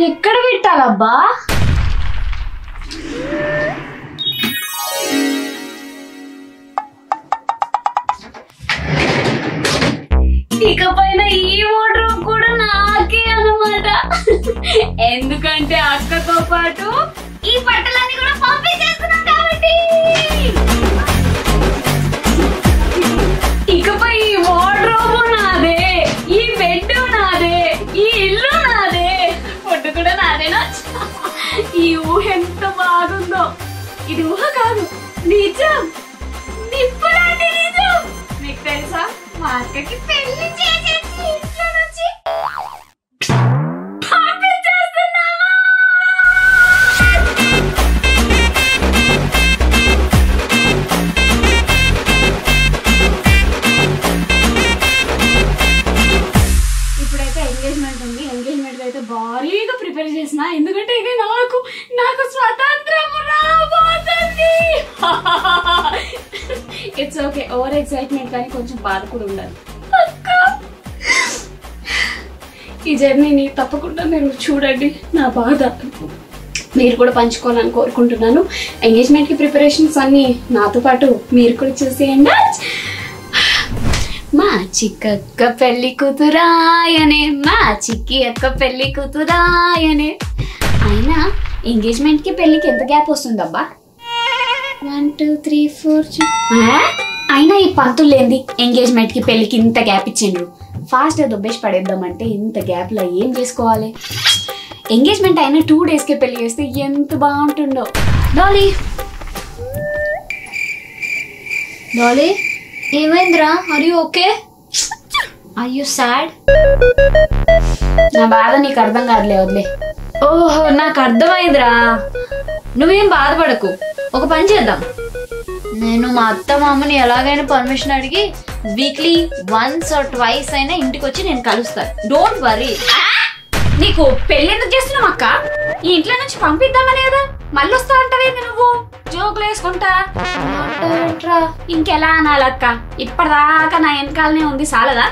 ఎక్కడ పెట్టాలబ్బా ఇకపైన ఈ వార్డ్రోబ్ కూడా నాకే అన్నమాట ఎందుకంటే అక్కతో పాటు ఈ బట్టలన్నీ కూడా పంపించేస్తున్నాం కాబట్టి ఇకపై ఈ వార్డ్రోబ్ నాదే ఈ బెడ్ నాదే ఈ ఇల్లు నాదే ఫుడ్ కూడా నాదేనా ఈ ఊహ ఎంత బాగుందో ఇది ఊహ కాదు నిజం నిప్పులాంటి నిజం మీకు తెలుసా మా అక్కకి పెళ్లి చేసేసి ఇంట్లో నుంచి పంపించేస్తున్నామా? ఇప్పుడైతే ఎంగేజ్మెంట్ ఉంది ఎంగేజ్మెంట్ అయితే భారీగా ప్రిపేర్ చేసిన ఎందుకంటే ఇది నాకు నాకు స్వతంత్రం రాబోతుంది ఇట్స్ ఓకే ఓవర్ ఎక్సైట్మెంట్ కానీ కొంచెం బాధ కూడా ఉండాలి అక్క ఈ జర్నీని తప్పకుండా మీరు చూడండి నా బాధ మీరు కూడా పంచుకోవాలని కోరుకుంటున్నాను ఎంగేజ్మెంట్ కి ప్రిపరేషన్స్ అన్ని నాతో పాటు మీరు కూడా చూసేయండి మా చిక్కక్క పెళ్లి కూతురాయనే మా చిక్కి అక్క పెళ్లి కూతురాయనే అయినా ఎంగేజ్మెంట్ కి పెళ్లికి ఎంత గ్యాప్ వస్తుందబ్బా వన్ టూ త్రీ ఫోర్ అయినా ఈ పంతులు ఏంది ఎంగేజ్మెంట్ కి పెళ్లికి ఇంత గ్యాప్ ఇచ్చిండ్రు ఫాస్ట్ గా దుబ్బేసి పడేద్దామంటే ఇంత గ్యాప్ లో ఏం చేసుకోవాలి ఎంగేజ్మెంట్ అయినా టూ డేస్ కి పెళ్లి చేస్తే ఎంత బాగుంటుందో డాలీ డాలీ ఏమైందిరా are you okay are you sad నా బాధ నీకు అర్థం కాదులే వదిలే ఓహో నాకు అర్థమైందిరా నువ్వేం బాధపడకు ఒక పని చేద్దాం నేను మా అత్త మామని ఎలాగైనా పర్మిషన్ అడిగి వీక్లీ వన్స్ ఆర్ ట్వైస్ అయినా ఇంటికి వచ్చి నేను కలుస్తాను డోంట్ వరీ నీకు పెళ్లి ఎందుకు చేస్తున్నావు అక్క ఈ ఇంట్లో నుంచి పంపిద్దామని కదా మళ్ళీ వస్తా అంటావేంది నువ్వు జోకులు వేసుకుంటా అంటావేంట్రా? ఇంకెలా అనాలక్క ఇప్పటిదాకా నా వెనకాలనే ఉంది సాలదా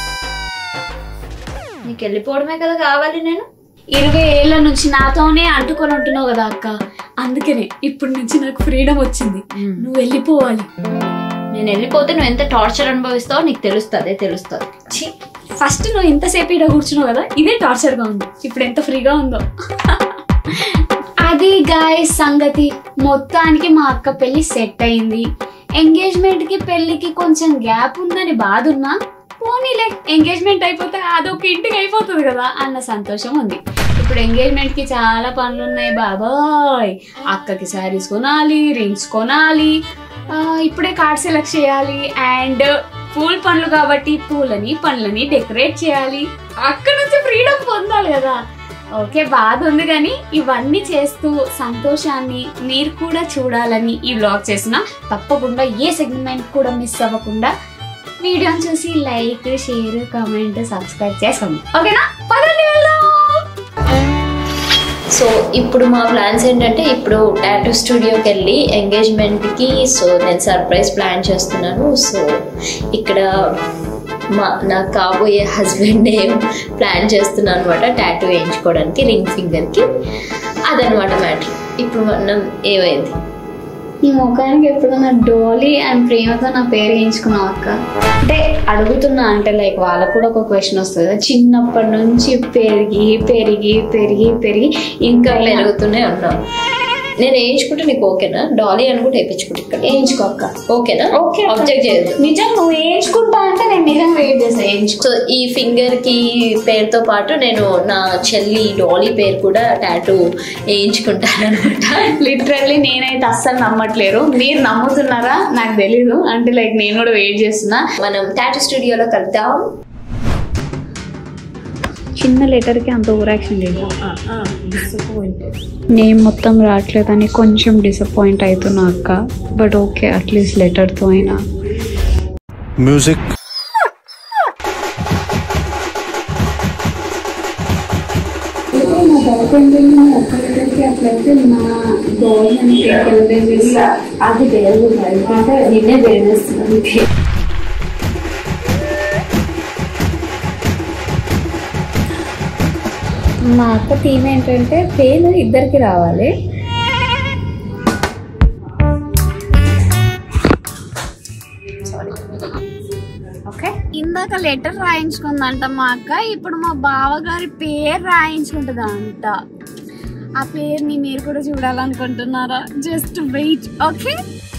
నీకు వెళ్ళిపోవడమే కదా కావాలి నేను ఇరవై ఏళ్ల నుంచి నాతోనే అంటుకొని ఉంటున్నావు కదా అక్క అందుకనే ఇప్పటి నుంచి నాకు ఫ్రీడమ్ వచ్చింది నువ్వు వెళ్ళిపోవాలి నేను వెళ్ళిపోతే నువ్వు ఎంత టార్చర్ అనుభవిస్తావో నీకు తెలుస్తుంది తెలుస్తుంది ఛీ, ఫస్ట్ నువ్వు ఇంతసేపు ఇక్కడ కూర్చున్నావు కదా ఇదే టార్చర్ గా ఉంది ఇప్పుడు ఎంత ఫ్రీగా ఉందో అది గాయ సంగతి మొత్తానికి మా అక్క పెళ్లి సెట్ అయింది ఎంగేజ్మెంట్ కి పెళ్లికి కొంచెం గ్యాప్ ఉందని బాధ ఉన్నా పోనీలే ఎంగేజ్మెంట్ అయిపోతే అదొక ఇంటికి అయిపోతుంది కదా అన్న సంతోషం ఉంది ఇప్పుడు ఎంగేజ్మెంట్ కి చాలా పనులు ఉన్నాయి బాబాయ్ అక్కకి శారీస్ కొనాలి రింగ్స్ కొనాలి ఆ, ఇప్పుడే కార్డ్ సెలెక్ట్ చేయాలి అండ్ పూల పనులు కాబట్టి పూలని పండ్లని డెకరేట్ చేయాలి అక్కడ నుంచి ఫ్రీడమ్ పొందాలి కదా ఓకే బాధ ఉంది కానీ ఇవన్నీ చేస్తూ సంతోషాన్ని మీరు కూడా చూడాలని ఈ వ్లాగ్ చేసిన తప్పకుండా ఏ సెగ్మెంట్ కూడా మిస్ అవ్వకుండా వీడియోని చూసి లైక్ షేర్ కామెంట్ సబ్స్క్రైబ్ చేసుకోండి ఓకేనా పదండి వెళ్దాం సో ఇప్పుడు మా ప్లాన్స్ ఏంటంటే ఇప్పుడు టాటూ స్టూడియోకి వెళ్ళి ఎంగేజ్మెంట్కి సో నేను సర్ప్రైజ్ ప్లాన్ చేస్తున్నాను సో ఇక్కడ మా నాకు కాబోయే హస్బెండ్ నేమ్ ప్లాన్ చేస్తున్నాను అనమాట టాటూ వేయించుకోవడానికి రింగ్ ఫింగర్కి అదనమాట మ్యాటర్ ఇప్పుడు మనం ఏమైంది ఈ ముఖానికి ఎప్పుడన్నా డోలీ అండ్ ప్రేమతో నా పేరు వేయించుకున్నావు అక్క అంటే అడుగుతున్నా అంటే లైక్ వాళ్ళకు కూడా ఒక క్వశ్చన్ వస్తుంది కదా చిన్నప్పటి నుంచి పెరిగి పెరిగి పెరిగి పెరిగి ఇంకా పెరుగు పెరుగుతూనే ఉన్నాం నేను వేయించుకుంటే నీకు ఓకేనా డాలీ అని కూడా వేయించుకుంటే ఇక్కడ వేయించుకో అక్క ఓకేనా ఓకే అక్క. ఆబ్జెక్ట్ చేయొద్దు నిజం నువ్వు వేయించుకుంటా అంటే నేను నిజంగా వెయిట్ చేస్తా వేయించుకో సో ఈ ఫింగర్ కి పేరుతో పాటు నేను నా చెల్లి డాలీ పేరు కూడా టాటూ వేయించుకుంటాను అనమాట లిటరల్లీ నేనైతే అస్సలు నమ్మట్లేరు మీరు నమ్ముతున్నారా నాకు తెలీదు అంటే లైక్ నేను కూడా వెయిట్ చేస్తున్నా మనం టాటూ స్టూడియోలో కలుద్దాం చిన్న లెటర్కి అంత ఓవరాక్షన్ లేదు నేమ్ మొత్తం రావట్లేదని కొంచెం డిసప్పాయింట్ అవుతున్నా అక్క బట్ ఓకే అట్లీస్ట్ లెటర్తో అయినా music అది లేదు ఎందుకంటే నిన్నే వేరేస్తున్నాను మా అక్క థీమ్ ఏంటంటే పేరు ఇద్దరికి రావాలి ఓకే ఇందాక లెటర్ రాయించుకుందంట మా అక్క ఇప్పుడు మా బావగారి పేరు రాయించుకుంటుందంట ఆ పేరుని మీరు కూడా చూడాలనుకుంటున్నారా జస్ట్ వెయిట్ ఓకే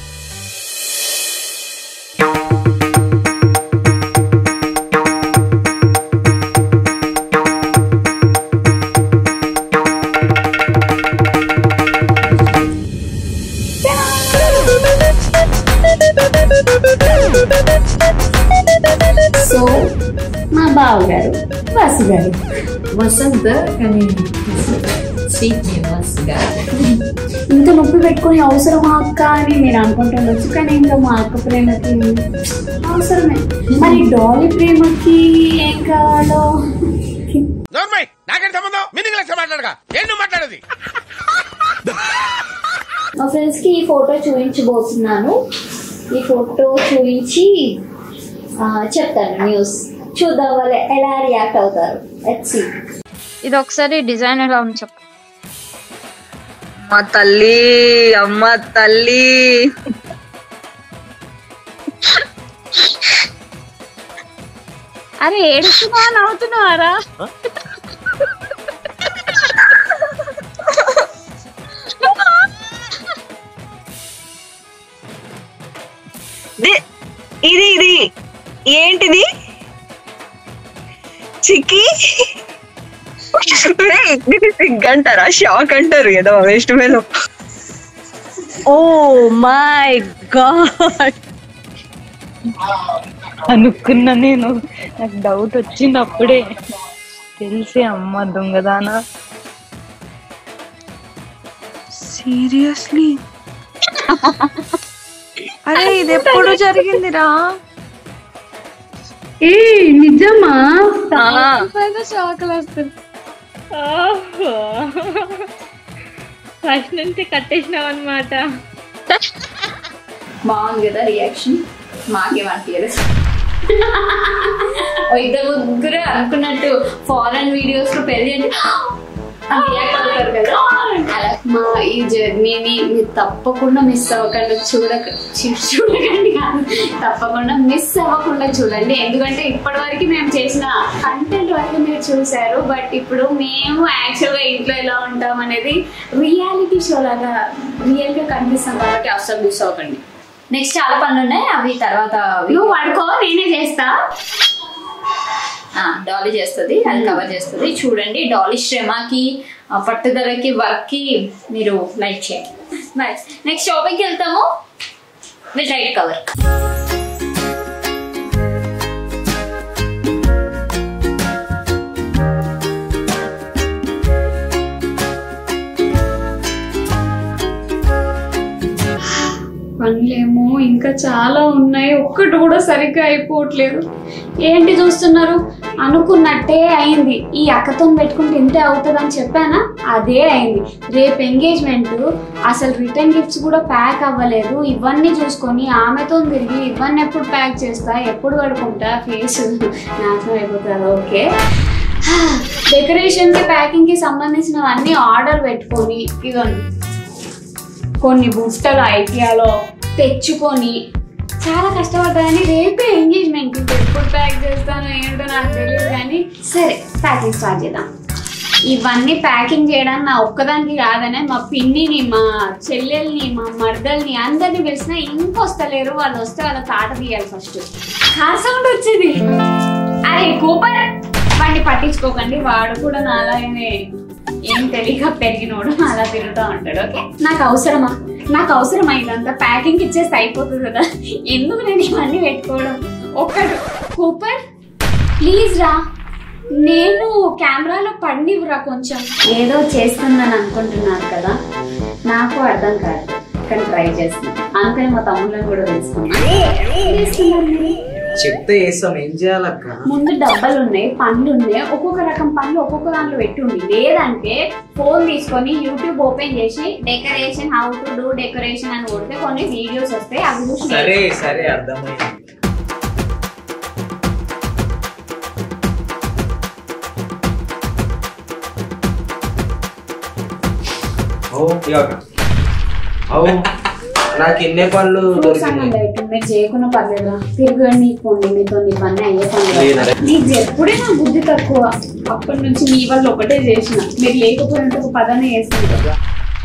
సో మా బావగారు బస్సు గారు వసంత్ కానీ స్వీట్ నేమ్ వస్తుందా ఇంత నొప్పి పెట్టుకొని అవసరమా అక్క అని నేను అనుకుంటుండొచ్చు కానీ ఇంకా మా అక్క ప్రేమకి అవసరమే మరి డాలీ ప్రేమకి ఏం కావాలో నోర్మై నాకేంటి సంబంధం మీనింగ్ లెక్క మాట్లాడగా ఏం నువ్వు మాట్లాడేది మా ఫ్రెండ్స్ కి ఈ ఫోటో చూపించబోతున్నాను ఈ ఫోటో చూపించి ఆ, చెప్తాను న్యూస్ చూద్దాం వాళ్ళు ఎలా రియాక్ట్ అవుతారు లెట్స్ ఇది ఒకసారి డిజైన్ ఎలా ఉంది చెప్పు అమ్మ తల్లి అమ్మ తల్లి అరే ఏడుస్తున్నావా నవ్వుతున్నావారా ది- ఇది ఇది ఏంటిది చిక్కి ఇది సిగ్ అంటారా షాక్ అంటారు ఏదో వేస్ట్ మేలో ఓ మై గాడ్ అనుకున్నా నేను నాకు డౌట్ వచ్చినప్పుడే తెలిసి అమ్మ దొంగదానా సీరియస్లీ అరే ఇది ఎప్పుడు జరిగిందిరా ఏ నిజమా షాకులు వస్తుంది ఫస్ట్ నుంచి కట్టేసినావు అనమాట బాగుంది కదా రియాక్షన్ మాకేమనిపించలేదు ఓ ఇద్దరు ముగ్గురు అనుకున్నట్టు ఫారెన్ వీడియోస్ లో పెళ్లి అంటే అని react అవుతారు కదా అలా మా ఈ జర్నీని మీరు తప్పకుండా మిస్ అవ్వకుండా చూడక చూ- చూడకండి కాదు తప్పకుండా మిస్ అవ్వకుండా చూడండి ఎందుకంటే ఇప్పటి వరకు మేము చేసిన కంటెంట్ వరకు మీరు చూసారు బట్ ఇప్పుడు మేము యాక్చువల్ గా ఇంట్లో ఎలా ఉంటాం అనేది రియాలిటీ షో లాగా రియల్ గా కనిపిస్తాం కాబట్టి అసలు మిస్ అవ్వకండి నెక్స్ట్ చాలా పనులు ఉన్నాయి అవి తర్వాత నువ్వు పడుకో నేనే చేస్తా డాలీ చేస్తుంది అది కవర్ చేస్తుంది చూడండి డాలీ శ్రమకి ఆ, పట్టుదలకి వర్క్ కి మీరు లైక్ చేయండి బాయ్ నెక్స్ట్ షాపింగ్కి వెళ్తాము విత్ రైట్ కవర్ పనులేమో ఇంకా చాలా ఉన్నాయి ఒక్కటి కూడా సరిగ్గా అయిపోవట్లేదు ఏంటి చూస్తున్నారు అనుకున్నట్టే అయింది ఈ అక్కతో పెట్టుకుంటే ఇంతే అవుతుంది అని చెప్పానా అదే అయింది రేపు ఎంగేజ్మెంట్ అసలు రిటర్న్ గిఫ్ట్స్ కూడా ప్యాక్ అవ్వలేదు ఇవన్నీ చూసుకొని ఆమెతో తిరిగి ఇవన్నీ ఎప్పుడు ప్యాక్ చేస్తా ఎప్పుడు కడుకుంటా ఫేస్ నాశనం అయిపోతుంది ఓకే డెకరేషన్ కి ప్యాకింగ్ కి సంబంధించినవన్నీ ఆర్డర్ పెట్టుకొని ఇవన్నీ కొన్ని బుట్టలు ఐకియాలో తెచ్చుకొని చాలా కష్టపడ్డాని రేపే ఎంగేజ్మెంట్ ఎప్పుడు ప్యాక్ చేస్తానో ఏంటో నాకు తెలియదు కానీ సరే ప్యాకింగ్ స్టార్ట్ చేద్దాం ఇవన్నీ ప్యాకింగ్ చేయడానికి నా ఒక్కదానికి కాదనే మా పిన్నిని మా చెల్లెల్ని మా మర్దల్ని అందరిని పిలిచినా ఇంకొస్తలేరు వాళ్ళు వస్తే వాళ్ళ తాట తీయాలి ఫస్ట్ కార్ సౌండ్ వచ్చింది అరే కూపర్ వాడిని పట్టించుకోకండి వాడు కూడా నాలాగనే ఏం తెలియక పెరిగినోడు అలా తిరుగుతూ ఉంటాడు ఓకే నాకు అవసరమా నాకు అవసరమా ఇదంతా ప్యాకింగ్ ఇచ్చేస్తే అయిపోతుంది కదా ఎందుకు నేను ఇవన్నీ పెట్టుకోవడం ఒక్కడు కూపర్ ప్లీజ్ రా నేను కెమెరాలో పడినివ్వరా కొంచెం ఏదో చేస్తుందని అనుకుంటున్నారు కదా నాకు అర్థం కాదు కానీ ట్రై చేస్తున్నాను అందుకని మా తమ్ముళ్ళని కూడా తెలుసుకున్నాను ఏం చేస్తున్నారు మీరు? చెప్తే వేస్తాం ఏం చేయాలక్క ముందు డబ్బాలు ఉన్నాయి పండ్లు ఉన్నాయి ఒక్కొక్క రకం పండ్లు ఒక్కొక్క దాంట్లో పెట్టుండి లేదంటే ఫోన్ తీసుకొని యూట్యూబ్ ఓపెన్ చేసి decoration how to do decoration అని కొడితే కొన్ని వీడియోస్ వస్తాయి అవి చూసి సరే సరే అర్థమైంది అవు ఇక అవు నాకు ఎన్నే పనులు దొరికినాయి మీరు చేయకుండా పర్లేదా తిరగండి నీకు పోండి మీతో నీ పని అయ్యే పని లేదా? నీకు ఎప్పుడే నా బుద్ధి తక్కువ అప్పటి నుంచి మీ వాళ్ళు ఒకటే చేసిన మీరు లేకపోయినట్టు ఒక పదనే వేసింది కదా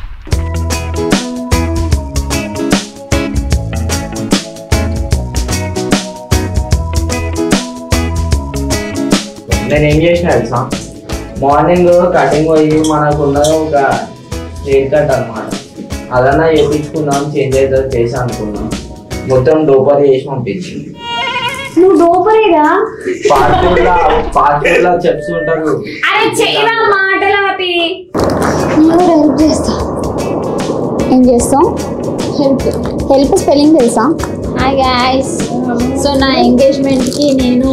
నేను ఏం చేసిన తెలుసా మార్నింగ్ కటింగ్ పోయి మనకున్న ఒక హెయిర్ కట్ అనమాట అదన్నా చేయించుకుందాం చేంజ్ అవుతుంది చేసి అనుకున్నాం మొత్తం డోపర్ చేసి పంపించింది నువ్వు డోపరేగా పార్టీలో పార్టీలో చెప్స్ ఉంటారు అరే చేయరా మాటలు ఆపి హెల్ప్ చేస్తా ఏం చేస్తాం హెల్ప్ హెల్ప్ స్పెల్లింగ్ తెలుసా హాయ్ గాయస్ సో నా ఎంగేజ్మెంట్కి నేను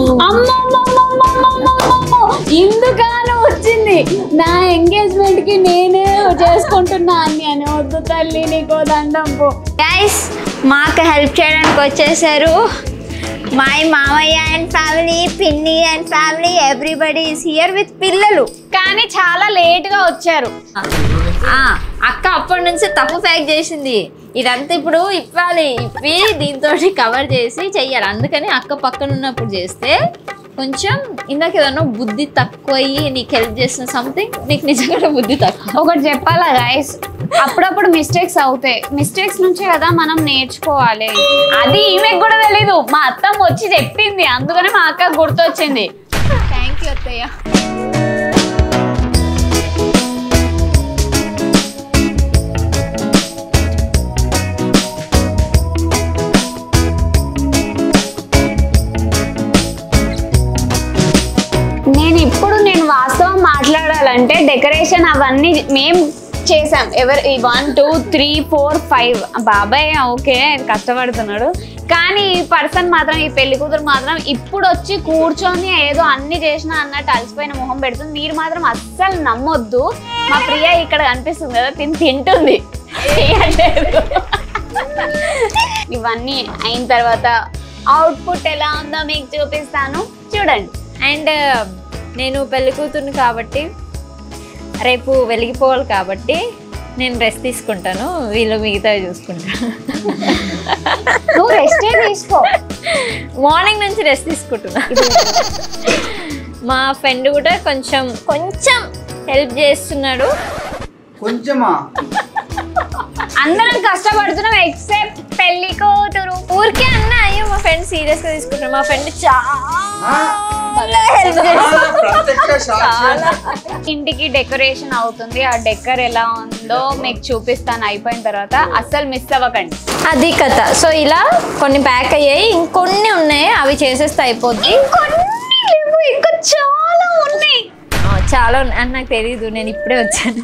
ఇందుకాను వచ్చింది నా ఎంగేజ్మెంట్ కి నేనే చేసుకుంటున్నా అని అని వద్దు తల్లి నీకో దండం పో గైస్ మాకు హెల్ప్ చేయడానికి వచ్చేసారు మై మామయ్య అండ్ ఫ్యామిలీ పిన్ని and family everybody is here with పిల్లలు కానీ చాలా లేట్ గా వచ్చారు ఆ, అక్క అప్పటి నుంచి తప్పు ప్యాక్ చేసింది ఇదంతా ఇప్పుడు ఇప్పాలి ఇప్పి దీంతో కవర్ చేసి చెయ్యాలి అందుకని అక్క పక్కన ఉన్నప్పుడు చేస్తే కొంచెం ఇందాక ఏదన్నా బుద్ధి తక్కువ అయ్యి నీకు హెల్ప్ చేసిన సంథింగ్ నీకు నిజంగా బుద్ధి తక్కువ ఒకటి చెప్పాలా గైస్ అప్పుడప్పుడు మిస్టేక్స్ అవుతాయి మిస్టేక్స్ నుంచే కదా మనం నేర్చుకోవాలి అది ఈమెకు కూడా తెలీదు మా అత్తమ్మ వచ్చి చెప్పింది అందుకనే మా అక్క గుర్తొచ్చింది థ్యాంక్ యూ అత్తయ్య నేను ఇప్పుడు నేను వాస్తవం మాట్లాడాలంటే డెకరేషన్ అవన్నీ మేం చేసాం ఎవరు ఈ one two three four five బాబాయ్ ఓకే కష్టపడుతున్నాడు కానీ ఈ పర్సన్ మాత్రం ఈ పెళ్లి కూతురు మాత్రం ఇప్పుడు వచ్చి కూర్చొని ఏదో అన్ని చేసినా అన్నట్టు అలసిపోయిన మొహం పెడుతుంది మీరు మాత్రం అస్సలు నమ్మొద్దు మా ప్రియ ఇక్కడ కనిపిస్తుంది కదా తిని తింటుంది చేయట్లేదు. ఇవన్నీ అయిన తర్వాత అవుట్పుట్ ఎలా ఉందో మీకు చూపిస్తాను చూడండి అండ్ నేను పెళ్లి కూతుర్ని కాబట్టి రేపు వెలిగిపోవాలి కాబట్టి నేను రెస్ట్ తీసుకుంటాను వీళ్ళు మిగతావి చూసుకుంటాను నువ్వు రెస్టే తీసుకో మార్నింగ్ నుంచి రెస్ట్ తీసుకుంటున్నా మా ఫ్రెండ్ కూడా కొంచెం కొంచెం హెల్ప్ చేస్తున్నాడు కొంచెమా అందరం కష్టపడుతున్నాం ఎక్సెప్ట్ పెళ్లి కూతురు ఊరికే అన్న అయ్యో మా ఫ్రెండ్ సీరియస్ గా తీసుకుంటాడు మా ఫ్రెండ్ చాలా హెల్ప్ చాలా ఇంటికి డెకరేషన్ అవుతుంది ఆ డెకర్ ఎలా ఉందో మీకు చూపిస్తాను అయిపోయిన తర్వాత అస్సలు మిస్ అవ్వకండి అది కథ సో ఇలా కొన్ని ప్యాక్ అయ్యాయి ఇంకొన్ని ఉన్నాయి అవి చేసేస్తే అయిపోద్ది కొన్ని లేవు ఇంకా చాలా ఉన్నాయి ఆ, చాలా ఉన్నాయి అని నాకు తెలియదు నేను ఇప్పుడే వచ్చాను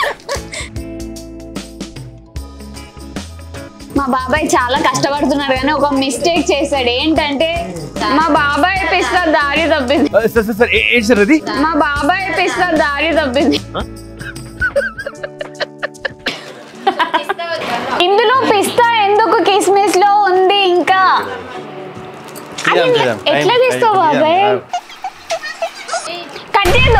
మా బాబాయ్ చాలా కష్టపడుతున్నాడు కానీ ఒక మిస్టేక్ చేశాడు ఏంటంటే మా బాబాయ్ పిస్తా దారి తప్పింది సార్ సార్ సార్ ఏంటి సార్ అది మా బాబాయ్ పిస్తా దారి తప్పింది ఇందులో పిస్తా ఎందుకు కిస్మిస్ లో ఉంది ఇంకా అది తీద్దాం, తీద్దాం. ఎట్లా టైం- తీస్తావు టైం బాబాయ్ తీద్దాం. కట్ చేయదు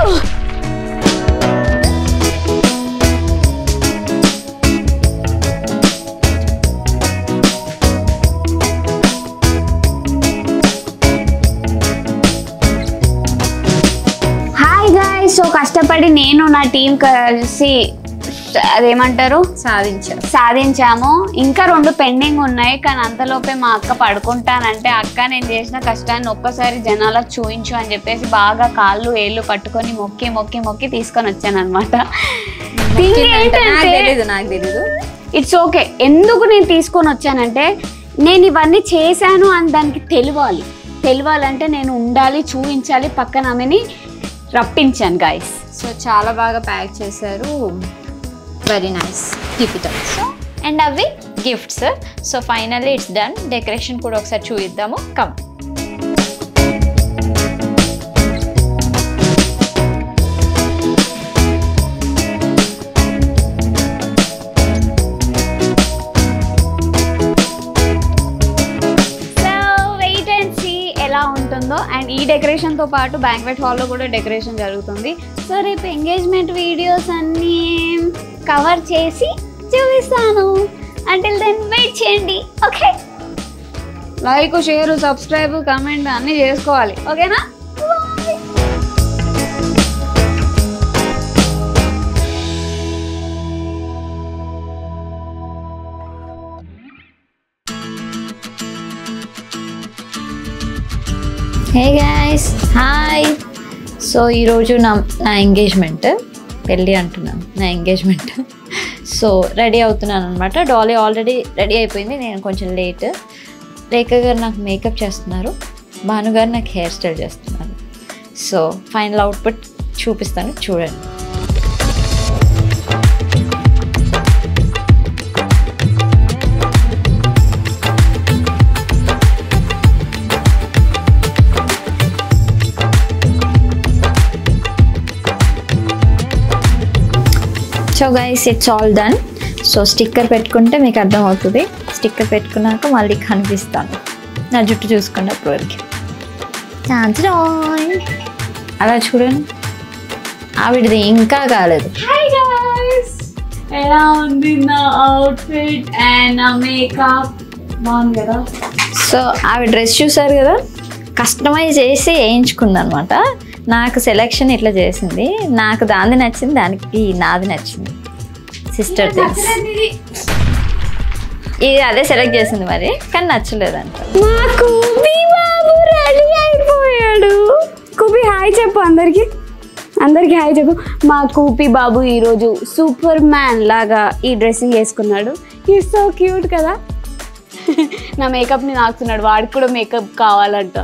హాయ్ గాయ్ సో కష్టపడి నేను నా టీం కలిసి అదేమంటారు సాధించారు సాధించాము ఇంకా రెండు పెండింగ్ ఉన్నాయి కానీ అంతలోపే మా అక్క పడుకుంటానంటే అక్క నేను చేసిన కష్టాన్ని ఒక్కసారి జనాలకు చూయించు అని చెప్పేసి బాగా కాళ్ళు ఏళ్ళు పట్టుకొని మొక్కి మొక్కి మొక్కి తీసుకొని వచ్చాను అనమాట నాకు తెలీదు నాకు తెలీదు ఇట్స్ ఓకే ఎందుకు నేను తీసుకొని వచ్చానంటే నేను ఇవన్నీ చేశాను అని దానికి తెలియాలి తెలియాలంటే నేను ఉండాలి చూపించాలి పక్కన ఆమెని రప్పించాను గాయస్ సో చాలా బాగా ప్యాక్ చేశారు very nice keep it up so and అవి gifts so finally it's done decoration కూడా ఒకసారి చూద్దాము come so wait and see ఎలా ఉంటుందో అండ్ ఈ డెకరేషన్ తో పాటు బ్యాంక్వెట్ హాల్లో కూడా డెకరేషన్ జరుగుతుంది సో రేపు ఎంగేజ్మెంట్ వీడియోస్ అన్నీ కవర్ చేసి చూపిస్తాను అంటిల్ దెన్ వెయిట్ చేయండి okay like share subscribe comment అన్నీ చేసుకోవాలి ఓకేనా Bye. Hey guys hi so ఈరోజు నా నా ఎంగేజ్మెంట్ పెళ్ళి అంటున్నాను నా ఎంగేజ్మెంట్ సో రెడీ అవుతున్నాను అనమాట డాలీ ఆల్రెడీ రెడీ అయిపోయింది నేను కొంచెం లేట్ రేఖ గారు నాకు మేకప్ చేస్తున్నారు భాను గారు నాకు హెయిర్ స్టైల్ చేస్తున్నారు సో ఫైనల్ అవుట్పుట్ చూపిస్తాను చూడండి so guys it's all done so sticker పెట్టుకుంటే మీకు అర్థమవుతుంది స్టిక్కర్ పెట్టుకున్నాక మళ్ళీ కనిపిస్తాను నా జుట్టు చూసుకోండి అప్పటి వరకు చాంచరాయ్. అలా చూడండి ఆవిడది ఇంకా కాలేదు హాయ్ గాయ్స్ ఎలా ఉంది నా అవుట్ఫిట్ అండ్ నా మేకప్ బాగుంది కదా సో ఆవిడ డ్రెస్ చూసారు కదా కస్టమైజ్ చేసి వేయించుకుంది అనమాట నాకు సెలెక్షన్ ఇట్లా చేసింది నాకు దాన్ని నచ్చింది దానికి నాది నచ్చింది సిస్టర్ థింగ్స్ ఇది ఇది అదే సెలెక్ట్ చేసింది మరి కానీ నచ్చలేదంట మా కూబి బాబు రెడీ అయిపోయాడు కూబి హాయ్ చెప్పు అందరికి అందరికి హాయ్ చెప్పు మా కూపి బాబు ఈరోజు సూపర్ మ్యాన్ లాగా ఈ డ్రెస్సింగ్ వేసుకున్నాడు ఈ సో క్యూట్ కదా నా మేకప్ని నాకుతున్నాడు వాడికి కూడా మేకప్ కావాలంట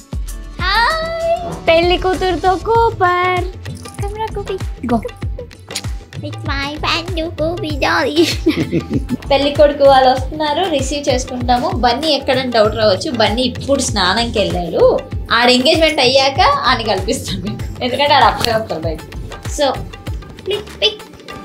పెళ్లి కూతురుతో కూపర్ Camera Goopy. Go It's my fan to Goopy Dolly. పెళ్లి కొడుకు వాళ్ళు వస్తున్నారు రిసీవ్ చేసుకుంటాము బన్నీ ఎక్కడని డౌట్ రావచ్చు బన్నీ ఇప్పుడు స్నానంకి వెళ్ళాడు ఆడ ఎంగేజ్మెంట్ అయ్యాక ఆయన కల్పిస్తాను మీకు ఎందుకంటే ఆడ అప్పుడే వస్తారు బయట సో Click, pick.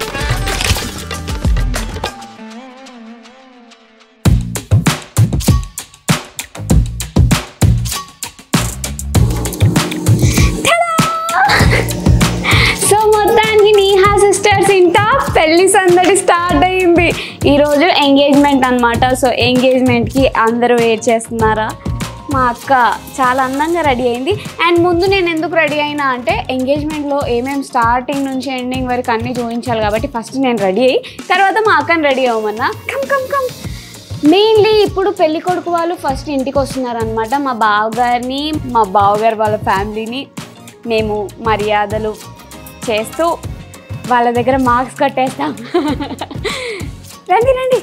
సో మొత్తానికి నీహా సిస్టర్స్ ఇంట పెళ్లి సందడి స్టార్ట్ అయింది ఈరోజు ఎంగేజ్మెంట్ అన్నమాట సో ఎంగేజ్మెంట్కి అందరూ వెయిట్ చేస్తున్నారా మా అక్క చాలా అందంగా రెడీ అయింది అండ్ ముందు నేను ఎందుకు రెడీ అయినా అంటే ఎంగేజ్మెంట్లో ఏమేమి స్టార్టింగ్ నుంచి ఎండింగ్ వరకు అన్నీ చూపించాలి కాబట్టి ఫస్ట్ నేను రెడీ అయ్యి తర్వాత మా అక్కని రెడీ అవ్వమన్నా కమ్ కమ్ కమ్ మెయిన్లీ ఇప్పుడు పెళ్లి కొడుకు వాళ్ళు ఫస్ట్ ఇంటికి వస్తున్నారనమాట మా బావగారిని మా బావగారు వాళ్ళ ఫ్యామిలీని మేము మర్యాదలు చేస్తూ వాళ్ళ దగ్గర మార్క్స్ కట్టేస్తాం రండి రండి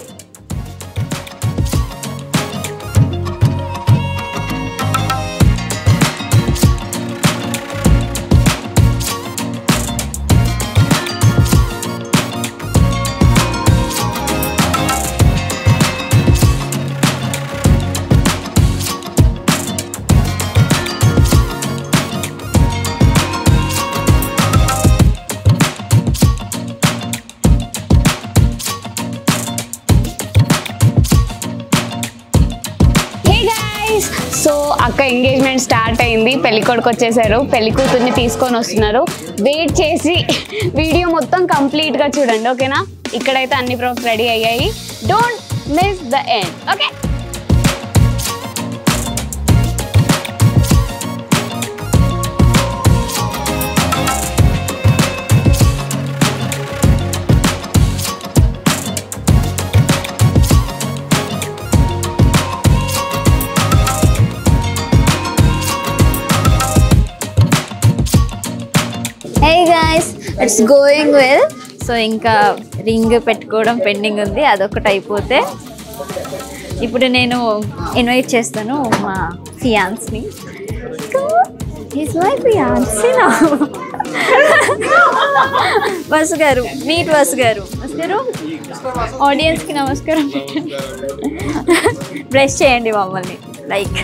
హే గైస్ సో అక్క ఎంగేజ్మెంట్ స్టార్ట్ అయింది పెళ్లి కొడుకు వచ్చేసారు పెళ్లి కూతుర్ని తీసుకొని వస్తున్నారు వెయిట్ చేసి వీడియో మొత్తం కంప్లీట్గా చూడండి ఓకేనా ఇక్కడైతే అన్ని ప్రూఫ్స్ రెడీ అయ్యాయి don't miss the end okay hey guys it's going well so ఇంకా రింగ్ పెట్టుకోవడం పెండింగ్ ఉంది అదొకటి అయిపోతే ఇప్పుడు నేను ఇన్వైట్ చేస్తాను మా ఫియాన్స్ని ఈజ్ మై ఫియాన్సీ నా బస్ గారు మీట్ బస్ గారు బస్ గారు ఆడియన్స్కి నమస్కారం పెట్టండి బ్రష్ చేయండి మమ్మల్ని లైక్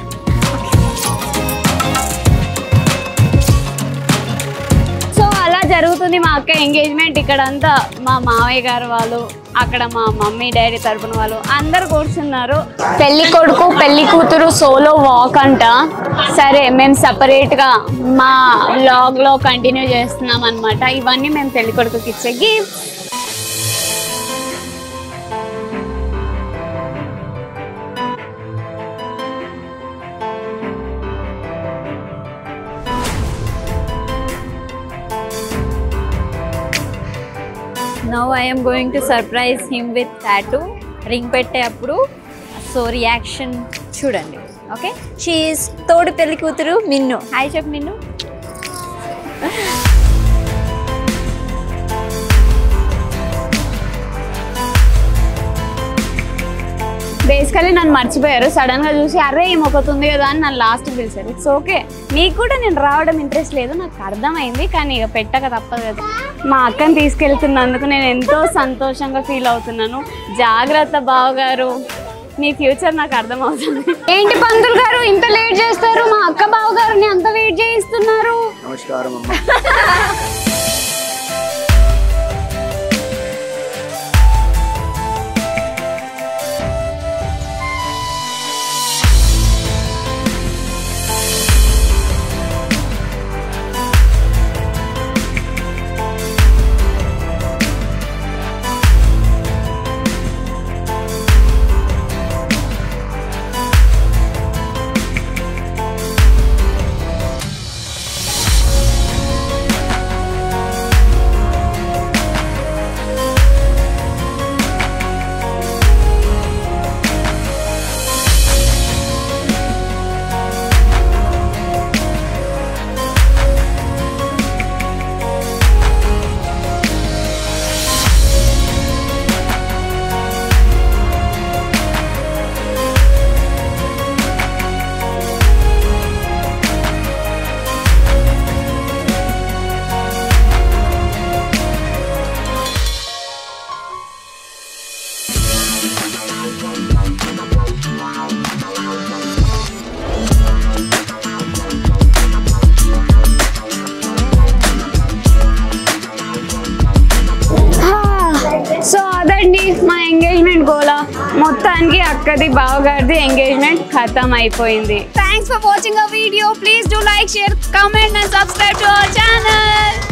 సో అలా జరుగుతుంది మా అక్క ఎంగేజ్మెంట్ ఇక్కడంతా మా మావయ్య గారు వాళ్ళు అక్కడ మా మమ్మీ డాడీ తరపున వాళ్ళు అందరు కూర్చున్నారు పెళ్లి కొడుకు పెళ్లి కూతురు సోలో వాక్ అంట సరే మేము separate గా మా vlog లో కంటిన్యూ చేస్తున్నాం అనమాట ఇవన్నీ మేము పెళ్లి కొడుకుకి ఇచ్చే gift now I'm going to surprise him with tattoo ring పెట్టే అప్పుడు సో రియాక్షన్ చూడండి ఓకే షీఈస్ తోడు పెళ్లి కూతురు మిన్ను హాయ్ చెప్పు మిన్ను బేసికలీ నన్ను మర్చిపోయారు సడన్ గా చూసి అరే ఈ మొక్కతుంది కదా అని నన్ను లాస్ట్ పిలిచారు ఇట్స్ ఓకే మీకు కూడా నేను రావడం ఇంట్రెస్ట్ లేదు నాకు అర్థమైంది కానీ ఇక పెట్టక తప్పదు కదా మా అక్కని తీసుకెళ్తున్నందుకు నేను ఎంతో సంతోషంగా ఫీల్ అవుతున్నాను జాగ్రత్త బావగారు మీ ఫ్యూచర్ నాకు అర్థమవుతుంది ఏంటి పంతులు గారు ఇంత లేట్ చేస్తారు మా అక్క బావగారిని అంత వెయిట్ చేయిస్తున్నారు నమస్కారం అమ్మా సో అదండి మా ఎంగేజ్మెంట్ గోలా మొత్తానికి అక్కది బావగారిది ఎంగేజ్మెంట్ ఖతం అయిపోయింది thanks for watching a video please do like share comment and subscribe to our channel